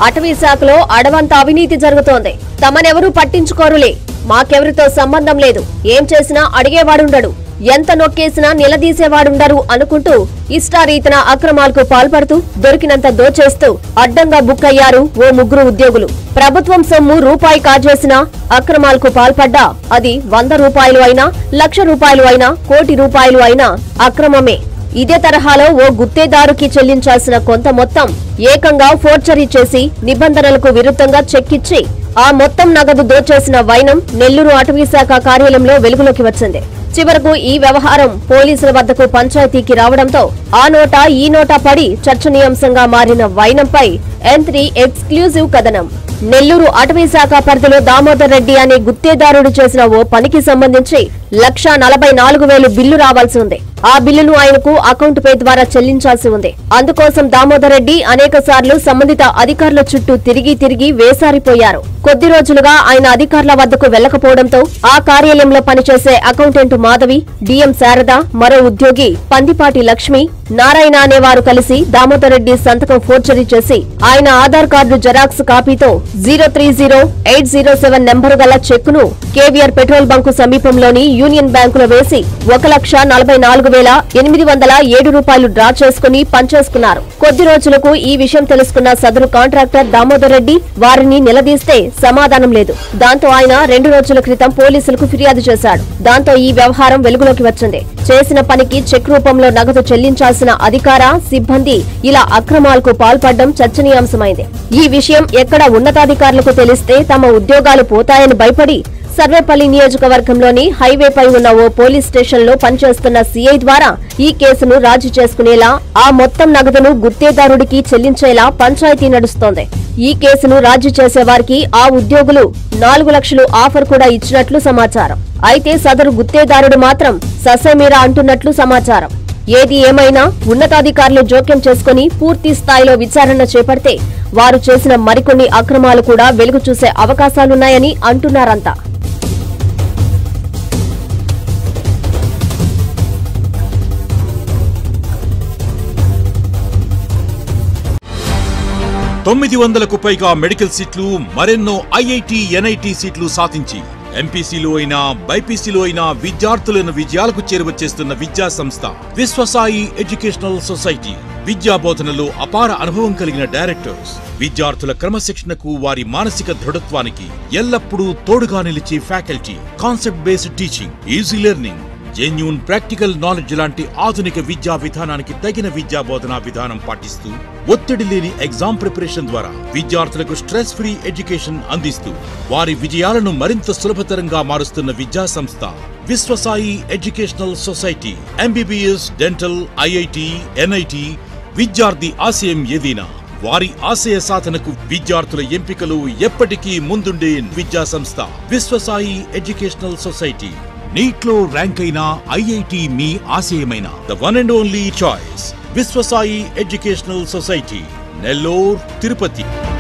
అటవీ శాఖలో అడవంత అవినీతి జరుగుతోంది తమనెవరూ పట్టించుకోరులే మాకెవరితో సంబంధం లేదు ఏం చేసినా అడిగేవాడుండడు ఎంత నొక్కేసినా నిలదీసేవాడుండరు అనుకుంటూ ఇష్టారీతన అక్రమాలకు పాల్పడుతూ దొరికినంత దోచేస్తూ అడ్డంగా బుక్ అయ్యారు ఓ ముగ్గురు ఉద్యోగులు ప్రభుత్వం సొమ్ము రూపాయి కాజేసినా అక్రమాలకు పాల్పడ్డా అది వంద రూపాయలు అయినా లక్ష రూపాయలు అయినా కోటి రూపాయలు అయినా అక్రమమే ఇదే తరహాలో ఓ గుత్తేదారుకి చెల్లించాల్సిన కొంత మొత్తం ఏకంగా ఫోర్జరీ చేసి నిబంధనలకు విరుద్ధంగా చెక్కిచ్చి ఆ మొత్తం నగదు దోచేసిన వైనం నెల్లూరు అటవీ శాఖ కార్యాలయంలో వెలుగులోకి వచ్చింది చివరకు ఈ వ్యవహారం పోలీసుల వద్దకు పంచాయతీకి రావడంతో ఆ నోట ఈ నోట పడి చర్చనీయాంశంగా మారిన వైనంపై ఎంత్రీ ఎక్స్క్లూజివ్ కథనం నెల్లూరు అటవీ శాఖ పరిధిలో దామోదర్ రెడ్డి అనే గుత్తేదారుడు చేసిన ఓ పనికి సంబంధించి లక్షా నలభై నాలుగు వేలు బిల్లు రావాల్సి ఉంది ఆ బిల్లును ఆయనకు అకౌంట్ పే ద్వారా చెల్లించాల్సి ఉంది అందుకోసం దామోదర్ రెడ్డి అనేక సార్లు సంబంధిత అధికారుల చుట్టూ తిరిగి తిరిగి వేసారిపోయారు కొద్ది రోజులుగా ఆయన అధికారుల వద్దకు వెళ్లకపోవడంతో ఆ కార్యాలయంలో పనిచేసే అకౌంటెంట్ మాధవి డిఎం శారద మరో ఉద్యోగి పందిపాటి లక్ష్మి నారాయణ అనేవారు కలిసి దామోదర్ రెడ్డి సంతకం ఫోర్జరీ చేసి ఆయన ఆధార్ కార్డు జెరాక్స్ కాపీతో zero three zero eight zero seven number గల చెక్కును కేవీఆర్ పెట్రోల్ బంకు సమీపంలోని యూనియన్ బ్యాంకులో వేసి ఒక లక్ష నలభై నాలుగు వేల ఎనిమిది వందల ఏడు రూపాయలు డ్రా చేసుకుని పంచేసుకున్నారు కొద్ది రోజులకు ఈ విషయం తెలుసుకున్న సదరు కాంట్రాక్టర్ దామోదర్ రెడ్డి వారిని నిలదీస్తే సమాధానం లేదు దాంతో ఆయన రెండు రోజుల క్రితం పోలీసులకు ఫిర్యాదు చేశాడు దాంతో ఈ వ్యవహారం వెలుగులోకి వచ్చింది చేసిన పనికి చెక్ రూపంలో నగదు చెల్లించాల్సిన అధికార సిబ్బంది ఇలా అక్రమాలకు పాల్పడడం చర్చనీయాంశమైంది ఈ విషయం ఎక్కడ ఉన్నతాధికారులకు తెలిస్తే తమ ఉద్యోగాలు పోతాయని భయపడి సర్వేపల్లి నియోజకవర్గంలోని హైవేపై ఉన్న ఓ పోలీస్ స్టేషన్ లో పనిచేస్తున్న సీఐ ద్వారా ఈ కేసును రాజీ చేసుకునేలా ఆ మొత్తం నగదును గుత్తేదారుడికి చెల్లించేలా పంచాయతీ నడుస్తోంది ఈ కేసును రాజీ చేసే వారికి ఆ ఉద్యోగులు నాలుగు లక్షలు ఆఫర్ కూడా ఇచ్చినట్లు సమాచారం అయితే సదరు గుత్తేదారుడు మాత్రం ససేమీరా అంటున్నట్లు సమాచారం ఏది ఏమైనా ఉన్నతాధికారులు జోక్యం చేసుకుని పూర్తి స్థాయిలో విచారణ చేపడితే వారు చేసిన మరికొన్ని అక్రమాలు కూడా వెలుగు చూసే అవకాశాలున్నాయని అంటున్నారంతా తొమ్మిది వందలకు పైగా మెడికల్ సీట్లు మరెన్నో ఐఐటి ఎన్ఐటి సీట్లు సాధించి ఎంపీసీలో అయినా బైపీసీలో అయినా విద్యార్థులను విజయాలకు చేరువచేస్తున్న విద్యా సంస్థ విశ్వసాయి ఎడ్యుకేషనల్ సొసైటీ విద్యా బోధనలో అపార అనుభవం కలిగిన డైరెక్టర్స్ విద్యార్థుల క్రమశిక్షణకు వారి మానసిక దృఢత్వానికి ఎల్లప్పుడూ తోడుగా నిలిచే faculty concept based teaching easy learning genuine practical knowledge లాంటి ఆధునిక విద్యా విధానానికి తగిన విద్యా బోధనా విధానం పాటిస్తూ ఒత్తిడి లేని ఎగ్జామ్ ప్రిపరేషన్ ద్వారా విద్యార్థులకు స్ట్రెస్ ఫ్రీ ఎడ్యుకేషన్ అందిస్తూ వారి విజయాలను మరింత సులభతరంగా మారుస్తున్న విద్యా సంస్థ Vishwasai educational society MBBS dental IIT NIT విద్యార్థి ఆశయం ఏదైనా వారి ఆశయ సాధనకు విద్యార్థుల ఎంపికలు ఎప్పటికీ ముందుండే విద్యా సంస్థ విశ్వసాయి ఎడ్యుకేషనల్ సొసైటీ నీట్లో ర్యాంక్ అయిన ఐఐటి మీ ఆశయమైన the one and only choice Vishwasai educational society Nellore Tirupati